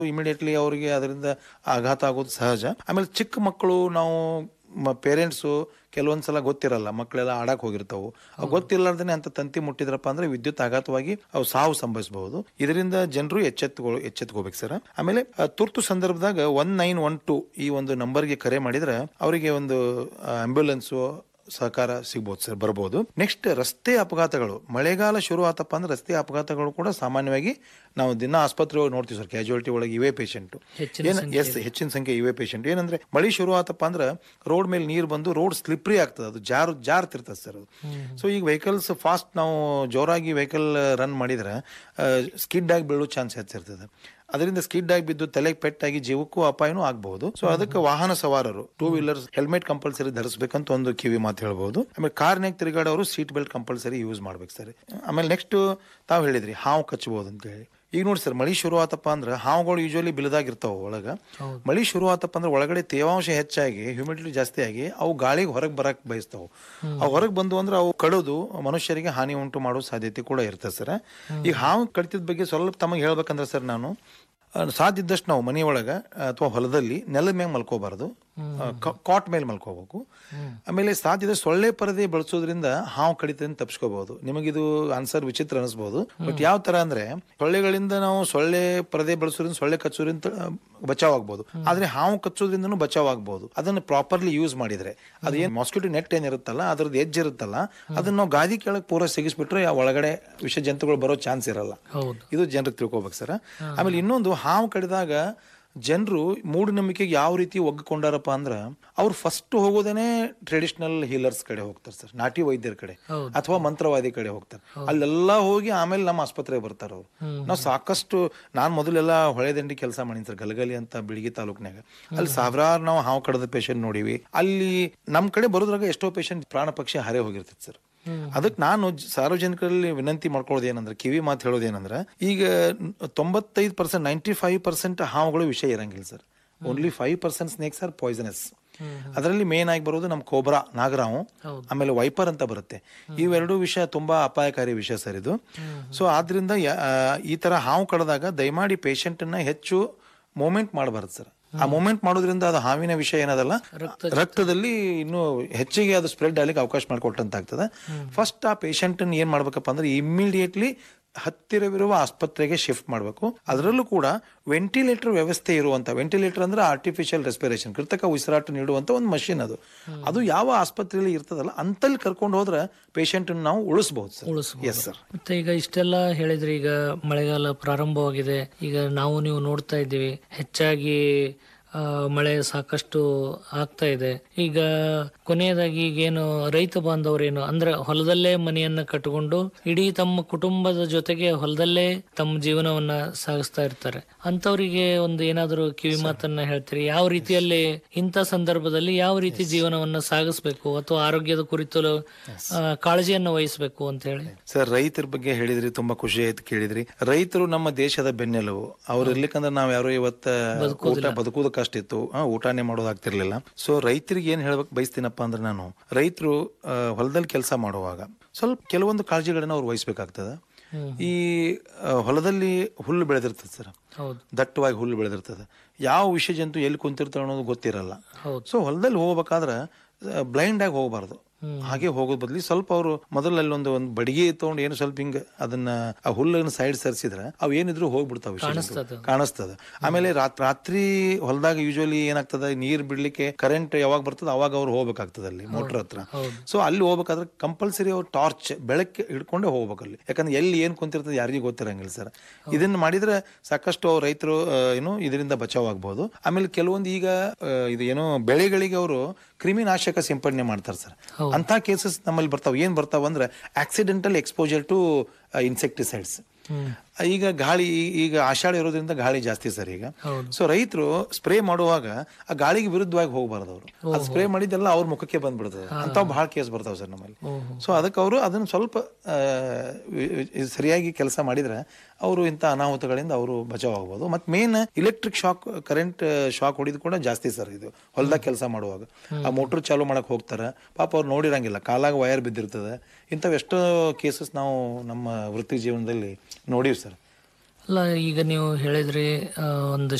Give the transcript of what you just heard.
Immediately ಅವರಿಗೆ ಅದರಿಂದ ಆಘಾತ ಆಗೋದು ಸಹಜ ಆಮೇಲೆ ಚಿಕ್ಕ ಮಕ್ಕಳು ನಾವು ಪೇರೆಂಟ್ಸು ಕೆಲವೊಂದು ಸಲ ಗೊತ್ತಿರಲ್ಲ ಮಕ್ಕಳೆಲ್ಲ ಆಡಕ್ ಹೋಗಿರ್ತಾವು ಅವು ಗೊತ್ತಿರ್ಲಾರ್ದೇ ಅಂತ ತಂತಿ ಮುಟ್ಟಿದ್ರಪ್ಪ ಅಂದ್ರೆ ವಿದ್ಯುತ್ ಆಘಾತವಾಗಿ ಅವು ಸಾವು ಸಂಭವಿಸಬಹುದು ಇದರಿಂದ ಜನರು ಎಚ್ಚೆತ್ತುಗಳು ಎಚ್ಚೆತ್ಕೋಬೇಕು ಸರ್ ಆಮೇಲೆ ಆ, ತುರ್ತು ಸಂದರ್ಭದಾಗ ಒನ್ ನೈನ್ ಒನ್ ಟು ಈ ಒಂದು ನಂಬರ್ಗೆ ಕರೆ ಮಾಡಿದ್ರೆ ಅವರಿಗೆ ಒಂದು ಆಂಬ್ಯುಲೆನ್ಸು ಸಹಕಾರ ಸಿಗ್ಬೋದು ಸರ್ ಬರ್ಬೋದು ನೆಕ್ಸ್ಟ್ ರಸ್ತೆ ಅಪಘಾತಗಳು ಮಳೆಗಾಲ ಶುರು ಆತಪ್ಪ ಅಂದ್ರೆ ರಸ್ತೆ ಅಪಘಾತಗಳು ಕೂಡ ಸಾಮಾನ್ಯವಾಗಿ ನಾವು ದಿನ ಆಸ್ಪತ್ರೆ ಹೋಗಿ ನೋಡ್ತೀವಿ ಸರ್ ಕ್ಯಾಜುಯಾಲಿಟಿ ಒಳಗೆ ಇವೇ ಪೇಷಂಟ್ ಏನ್ ಎಸ್ ಹೆಚ್ಚಿನ ಸಂಖ್ಯೆ ಇವೇ ಪೇಷಂಟ್ ಏನಂದ್ರೆ ಮಳೆ ಶುರು ಆತಪ್ಪ ಅಂದ್ರೆ ರೋಡ್ ಮೇಲೆ ನೀರು ಬಂದು ರೋಡ್ ಸ್ಲಿಪ್ರಿ ಆಗ್ತದೆ ಅದು ಜಾರ್ ಜಾರ್ತಿರ್ತದೆ ಸರ್ ಅದು ಸೊ ಈಗ ವೆಹಿಕಲ್ಸ್ ಫಾಸ್ಟ್ ನಾವು ಜೋರಾಗಿ ವೆಹಿಕಲ್ ರನ್ ಮಾಡಿದ್ರೆ ಸ್ಕಿಡ್ ಆಗಿ ಬೀಳೋ ಚಾನ್ಸ್ ಹೆಚ್ಚಿರ್ತದೆ ಅದರಿಂದ ಸ್ಕಿಡ್ ಆಗಿ ಬಿದ್ದು ತಲೆಗೆ ಪೆಟ್ಟಾಗಿ ಜೀವಕ್ಕೂ ಅಪಾಯನೂ ಆಗಬಹುದು ಸೊ ಅದಕ್ಕೆ ವಾಹನ ಸವಾರರು ಟೂ ವೀಲರ್ಸ್ ಹೆಲ್ಮೆಟ್ ಕಂಪಲ್ಸರಿ ಧರಿಸಬೇಕಂತ ಒಂದು ಕಿವಿ ಮಾತು ಹೇಳ್ಬೋದು ಆಮೇಲೆ ಕಾರ್ನಾಗ ತಿರುಗಾಡೋರು ಸೀಟ್ ಬೆಲ್ಟ್ ಕಂಪಲ್ಸರಿ ಯೂಸ್ ಮಾಡ್ಬೇಕು ಸರ್ ಆಮೇಲೆ ನೆಕ್ಸ್ಟ್ ತಾವು ಹೇಳಿದ್ರಿ ಹಾವು ಕಚ್ಚಬಹುದು ಅಂತ ಹೇಳಿ ಈಗ ನೋಡಿ ಸರ್ ಮಳಿ ಶುರು ಆತಪ್ಪ ಅಂದ್ರೆ ಹಾವುಗಳು ಯೂಶಲಿ ಬಿಲದಾಗಿರ್ತಾವ ಒಳಗ ಮಳಿ ಶುರು ಆತಪ್ಪ ಅಂದ್ರೆ ಒಳಗಡೆ ತೇವಾಂಶ ಹೆಚ್ಚಾಗಿ ಹ್ಯೂಮಿಡಿಟಿ ಜಾಸ್ತಿ ಆಗಿ ಅವು ಗಾಳಿಗೆ ಹೊರಗೆ ಬರಕ್ ಬಯಸ್ತಾವು ಅವು ಹೊರಗೆ ಬಂದು ಅಂದ್ರೆ ಅವು ಕಡೋದು ಮನುಷ್ಯರಿಗೆ ಹಾನಿ ಉಂಟು ಮಾಡೋ ಸಾಧ್ಯತೆ ಕೂಡ ಇರ್ತದೆ ಸರ್ ಈಗ ಹಾವು ಕಡಿತದ ಬಗ್ಗೆ ಸ್ವಲ್ಪ ತಮಗೆ ಹೇಳ್ಬೇಕಂದ್ರೆ ಸರ್ ನಾನು ಆ, ಸಾಧ್ಯ ಇದ್ದಷ್ಟು ನಾವು ಮನೆಯೊಳಗೆ ಅಥವಾ ಹೊಲದಲ್ಲಿ ನೆಲದ ಮೇಲೆ ಮಲ್ಕೋಬಾರ್ದು ಕಾಟ್ ಮೇಲೆ ಮಲ್ಕೋಬೇಕು ಆಮೇಲೆ ಸಾಧ್ಯ ಇದ್ದಷ್ಟು ಸೊಳ್ಳೆ ಪರದೆ ಬಳಸೋದ್ರಿಂದ ಹಾವು ಕಡಿತದಿಂದ ತಪ್ಪಿಸ್ಕೋಬಹುದು ನಿಮಗಿದು ಆನ್ಸರ್ ವಿಚಿತ್ರ ಅನಿಸ್ಬೋದು ಬಟ್ ಯಾವ ತರ ಅಂದ್ರೆ ಸೊಳ್ಳೆಗಳಿಂದ ನಾವು ಸೊಳ್ಳೆ ಪರದೆ ಬಳಸೋದ್ರಿಂದ ಸೊಳ್ಳೆ ಕಚ್ಚೋದ್ರಿಂದ ಆ, ಬಚಾವ್ ಆಗ್ಬೋದು ಆದ್ರೆ ಹಾವು ಕಚ್ಚೋದ್ರಿಂದನೂ ಬಚಾವ್ ಆಗ್ಬೋದು ಅದನ್ನ ಪ್ರಾಪರ್ಲಿ ಯೂಸ್ ಮಾಡಿದ್ರೆ ಅದು ಏನ್ ಮಾಸ್ಕಿಟೋ ನೆಟ್ ಏನಿರುತ್ತಲ್ಲ ಅದ್ರದ್ದು ಎಜ್ ಇರುತ್ತಲ್ಲ ಅದನ್ನ ನಾವು ಗಾದಿ ಕೆಳಗೆ ಪೂರ ಸಿಗಿಸ್ಬಿಟ್ರೆ ಆ ಒಳಗಡೆ ವಿಷ ಜಂತುಗಳು ಬರೋ ಚಾನ್ಸ್ ಇರಲ್ಲ ಹೌದು ಇದು ಜನರಿಗೆ ತಿಳ್ಕೊಬೇಕು ಸರ್ ಆಮೇಲೆ ಇನ್ನೊಂದು ಹಾವು ಕಡಿದಾಗ ಜನರು ಮೂಢನಂಬಿಕೆಗೆ ಯಾವ ರೀತಿ ಒಗ್ಗಿಕೊಂಡಾರಪ್ಪ ಅಂದ್ರೆ ಅವ್ರು ಫಸ್ಟ್ ಹೋಗೋದೇನೆ ಟ್ರೆಡಿಷನಲ್ ಹೀಲರ್ಸ್ ಕಡೆ ಹೋಗ್ತಾರೆ ಸರ್ ನಾಟಿ ವೈದ್ಯರ ಕಡೆ ಅಥವಾ ಮಂತ್ರವಾದಿ ಕಡೆ ಹೋಗ್ತಾರೆ ಅಲ್ಲೆಲ್ಲ ಹೋಗಿ ಆಮೇಲೆ ನಮ್ಮ ಆಸ್ಪತ್ರೆಗೆ ಬರ್ತಾರೆ ಅವ್ರು ನಾವು ಸಾಕಷ್ಟು ನಾನು ಮೊದಲೆಲ್ಲ ಹೊಳೆದಂಡಿ ಕೆಲಸ ಮಾಡೀನಿ ಸರ್ ಗಲಗಲಿ ಅಂತ ಬಿಳಿಗಿ ತಾಲೂಕ್ನಾಗ ಅಲ್ಲಿ ಸಾವಿರಾರು ನಾವು ಹಾವು ಕಡದ ಪೇಷಂಟ್ ನೋಡಿವಿ ಅಲ್ಲಿ ನಮ್ಮ ಕಡೆ ಬರೋದ್ರಾಗ ಎಷ್ಟೋ ಪೇಷಂಟ್ ಪ್ರಾಣ ಪಕ್ಷಿ ಹಾರೇ ಹೋಗಿರ್ತೈತೆ ಸರ್ ಅದಕ್ಕೆ ನಾನು ಜ- ಸಾರ್ವಜನಿಕರಲ್ಲಿ ವಿನಂತಿ ಮಾಡ್ಕೊಳ್ಳೋದು ಏನಂದ್ರೆ ಕಿವಿ ಮಾತು ಹೇಳೋದು ಏನಂದ್ರೆ ಈಗ ತೊಂಬತ್ತೈದು ಪರ್ಸೆಂಟ್ ನೈಂಟಿ ಫೈವ್ ಪರ್ಸೆಂಟ್ ಹಾವುಗಳು ವಿಷಯ ಇರಂಗಿಲ್ಲ sir only five percent snakes are poisonous ಅದರಲ್ಲಿ ಮೇನ್ ಆಗಿ ಬರೋದು ನಮ್ಮ ಕೋಬ್ರಾ ನಾಗರಾವು ಆಮೇಲೆ ವೈಪರ್ ಅಂತ ಬರುತ್ತೆ ಇವೆರಡು ವಿಷಯ ತುಂಬಾ ಅಪಾಯಕಾರಿ ವಿಷಯ ಸರ್ ಇದು ಸೊ ಆದ್ರಿಂದ ಯ- ಆ, ಈ ತರ ಹಾವು ಕಡದಾಗ ದಯಮಾಡಿ patient ಅನ್ನ ಹೆಚ್ಚು ಮೂಮೆಂಟ್ ಮಾಡಬಾರ್ದು ಸರ್ ಆ ಮೂಮೆಂಟ್ ಮಾಡೋದ್ರಿಂದ ಅದು ಹಾವಿನ ವಿಷಯ ಏನದಲ್ಲ ರಕ್ತದಲ್ಲಿ ಇನ್ನು ಹೆಚ್ಚಿಗೆ ಅದು ಸ್ಪ್ರೆಡ್ ಆಗ್ಲಿಕ್ಕೆ ಅವಕಾಶ ಮಾಡಿಕೊಟ್ಟಂತ ಆಗ್ತದೆ ಫಸ್ಟ್ ಆ ಪೇಷಂಟ್ ಏನ್ ಮಾಡ್ಬೇಕಪ್ಪ ಅಂದ್ರೆ ಇಮ್ಮಿಡಿಯೇಟ್ಲಿ ಹತ್ತಿರವಿರುವ ಆಸ್ಪತ್ರೆಗೆ ಶಿಫ್ಟ್ ಮಾಡಬೇಕು ಅದರಲ್ಲೂ ಕೂಡ ವೆಂಟಿಲೇಟರ್ ವ್ಯವಸ್ಥೆ ಇರುವಂತ ವೆಂಟಿಲೇಟರ್ ಅಂದ್ರೆ ಆರ್ಟಿಫಿಷಿಯಲ್ ರೆಸ್ಪಿರೇಷನ್ ಕೃತಕ ಉಸಿರಾಟ ನೀಡುವಂತ ಒಂದು ಮಷಿನ್ ಅದು ಅದು ಯಾವ ಆಸ್ಪತ್ರೆಯಲ್ಲಿ ಇರ್ತದಲ್ಲ ಅಂತಲ್ಲಿ ಕರ್ಕೊಂಡು ಹೋದ್ರೆ ಪೇಷಂಟ್ ನಾವು ಉಳಿಸಬಹುದು ಸರ್ ಉಳಿಸ್ಬೋದು. ಎಸ್ ಸರ್ ಮತ್ತೆ ಈಗ ಇಷ್ಟೆಲ್ಲ ಹೇಳಿದ್ರಿ ಈಗ ಮಳೆಗಾಲ ಪ್ರಾರಂಭವಾಗಿದೆ ಈಗ ನಾವು ನೀವು ನೋಡ್ತಾ ಇದ್ದೀವಿ ಹೆಚ್ಚಾಗಿ ಆ, ಮಳೆ ಸಾಕಷ್ಟು ಆಗ್ತಾ ಇದೆ ಈಗ ಕೊನೆಯದಾಗಿ ಈಗೇನು ರೈತ ಬಾಂಧವರೇನು ಅಂದ್ರೆ ಹೊಲದಲ್ಲೇ ಮನೆಯನ್ನ ಕಟ್ಟಿಕೊಂಡು ಇಡೀ ತಮ್ಮ ಕುಟುಂಬದ ಜೊತೆಗೆ ಹೊಲದಲ್ಲೇ ತಮ್ಮ ಜೀವನವನ್ನ ಸಾಗಿಸ್ತಾ ಇರ್ತಾರೆ ಅಂತವರಿಗೆ ಒಂದು ಏನಾದರೂ ಕಿವಿ ಮಾತನ್ನ ಹೇಳ್ತೀರಿ ಯಾವ ರೀತಿಯಲ್ಲಿ ಇಂಥ ಸಂದರ್ಭದಲ್ಲಿ ಯಾವ ರೀತಿ ಜೀವನವನ್ನ ಸಾಗಿಸ್ಬೇಕು ಅಥವಾ ಆರೋಗ್ಯದ ಕುರಿತು ಆ, ಕಾಳಜಿಯನ್ನ ವಹಿಸಬೇಕು ಅಂತ ಹೇಳಿ ಸರ್ ರೈತರ ಬಗ್ಗೆ ಹೇಳಿದ್ರಿ ತುಂಬಾ ಖುಷಿ ಆಯ್ತು ಕೇಳಿದ್ರಿ ರೈತರು ನಮ್ಮ ದೇಶದ ಬೆನ್ನೆಲುಬು ಅವ್ರು ಇರ್ಲಿಕ್ಕಂದ್ರೆ ನಾವ್ ಯಾರು ಇವತ್ತ ಊಟ ಬದುಕುವುದು ಕಷ್ಟ ಇತ್ತು ಆ, ಊಟನೇ ಮಾಡೋದಾಗ್ತಿರ್ಲಿಲ್ಲ ಸೊ ರೈತರಿಗೆ ಏನ್ ಹೇಳ್ಬೇಕು ಬಯಸ್ತೀನಪ್ಪ ಅಂದ್ರೆ ನಾನು ರೈತರು ಹೊಲದಲ್ಲಿ ಕೆಲಸ ಮಾಡುವಾಗ ಸ್ವಲ್ಪ ಕೆಲವೊಂದು ಕಾಳಜಿಗಳನ್ನ ಅವ್ರು ವಹಿಸ್ಬೇಕಾಗ್ತದೆ ಈ ಆ, ಹೊಲದಲ್ಲಿ ಹುಲ್ಲು ಬೆಳೆದಿರ್ತದೆ ಸರ್ ಹೌದು ದಟ್ಟವಾಗಿ ಹುಲ್ಲು ಬೆಳೆದಿರ್ತದೆ ಯಾವ ವಿಷಯ ಜಂತು ಎಲ್ಲಿ ಕುಂತಿರ್ತಾವೆ ಅನ್ನೋದು ಗೊತ್ತಿರಲ್ಲ ಹೌದು. ಸೊ ಹೊಲದಲ್ಲಿ ಹೋಗ್ಬೇಕಾದ್ರೆ ಬ್ಲೈಂಡ್ ಆಗಿ ಹೋಗಬಾರ್ದು ಹಾಗೆ ಹೋಗೋದ್ ಬದ್ಲಿ ಸ್ವಲ್ಪ ಅವರು ಮೊದಲಲ್ಲಿ ಒಂದು ಒಂದು ಬಡಿಗೆ ತಗೊಂಡು ಏನು ಸ್ವಲ್ಪ ಹಿಂಗ ಅದನ್ನ ಆ ಹುಲ್ಲನ್ನು ಸೈಡ್ ಸರಿಸಿದ್ರೆ ಅವು ಏನಿದ್ರು ಹೋಗ್ಬಿಡ್ತಾವ ಕಾಣಿಸ್ತದೆ. ಕಾಣಿಸ್ತದ ಆಮೇಲೆ ರಾತ್ ರಾತ್ರಿ ಹೊಲದಾಗ ಯೂಶಲಿ ಏನಾಗ್ತದ ನೀರ್ ಬಿಡ್ಲಿಕ್ಕೆ ಕರೆಂಟ್ ಯಾವಾಗ ಬರ್ತದ ಅವಾಗ ಅವ್ರು ಹೋಗ್ಬೇಕಾಗ್ತದೆ ಅಲ್ಲಿ ಮೋಟರ್ ಹತ್ರ ಸೊ ಅಲ್ಲಿ ಹೋಗ್ಬೇಕಾದ್ರೆ ಕಂಪಲ್ಸರಿ ಅವ್ರು ಟಾರ್ಚ್ ಬೆಳಗ್ಗೆ ಹಿಡ್ಕೊಂಡೇ ಹೋಗ್ಬೇಕು ಅಲ್ಲಿ ಯಾಕಂದ್ರೆ ಎಲ್ಲಿ ಏನ್ ಕುಂತಿರ್ತದೆ ಯಾರಿಗೂ ಗೊತ್ತಿರಂಗಿಲ್ಲ ಸರ್ ಇದನ್ನ ಮಾಡಿದ್ರೆ ಸಾಕಷ್ಟು ರೈತರು ಏನು ಇದರಿಂದ ಬಚಾವ್ ಆಗ್ಬಹುದು ಆಮೇಲೆ ಕೆಲವೊಂದು ಈಗ ಆ, ಇದು ಏನೋ ಬೆಳೆಗಳಿಗೆ ಅವರು ಕ್ರಿಮಿನಾಶಕ ಸಿಂಪಡಣೆ ಮಾಡ್ತಾರೆ ಸರ್ ಅಂತ ಕೇಸಸ್ ನಮ್ಮಲ್ಲಿ ಬರ್ತಾವ ಏನ್ ಬರ್ತಾವ ಅಂದ್ರೆ ಆಕ್ಸಿಡೆಂಟಲ್ ಎಕ್ಸ್ಪೋಜರ್ ಟು ಇನ್ಸೆಕ್ಟಿಸೈಡ್ಸ್ ಈಗ ಗಾಳಿ ಈಗ ಆಷಾಢ ಇರೋದ್ರಿಂದ ಗಾಳಿ ಜಾಸ್ತಿ ಸರ್ ಈಗ ಸೊ ರೈತರು ಸ್ಪ್ರೇ ಮಾಡುವಾಗ ಆ ಗಾಳಿಗೆ ವಿರುದ್ಧವಾಗಿ ಹೋಗಬಾರ್ದು ಅವರು ಅದು ಸ್ಪ್ರೇ ಮಾಡಿದ್ದೆಲ್ಲ ಅವ್ರ ಮುಖಕ್ಕೆ ಬಂದ್ಬಿಡ್ತದೆ ಅಂತ ಬಹಳ ಕೇಸ್ ಬರ್ತಾವ ಸರ್ ನಮ್ಮಲ್ಲಿ ಸೊ ಅದಕ್ಕೆ ಅವರು ಅದನ್ನ ಸ್ವಲ್ಪ ಆ, ವಿ- ವಿ- ಸರಿಯಾಗಿ ಕೆಲಸ ಮಾಡಿದ್ರೆ ಅವರು ಇಂಥ ಅನಾಹುತಗಳಿಂದ ಅವರು ಬಚಾವ್ ಆಗ್ಬೋದು ಮತ್ತೆ main electric shock current shock ಹೊಡಿದು ಕೂಡ ಜಾಸ್ತಿ ಸರ್ ಇದು ಹೊಲದಾಗ ಕೆಲಸ ಮಾಡುವಾಗ ಆ ಮೋಟರ್ ಚಾಲೂ ಮಾಡಕ್ ಹೋಗ್ತಾರೆ ಪಾಪ ಅವ್ರು ನೋಡಿರಂಗಿಲ್ಲ ಕಾಲಾಗ ವಯರ್ ಬಿದ್ದಿರ್ತದೆ ಇಂಥವು ಎಷ್ಟೋ ಕೇಸಸ್ ನಾವು ನಮ್ಮ ವೃತ್ತಿ ಜೀವನದಲ್ಲಿ ನೋಡೀವಿ ಸರ್ ಅಲ್ಲ ಈಗ ನೀವು ಹೇಳಿದ್ರಿ ಆ, ಒಂದು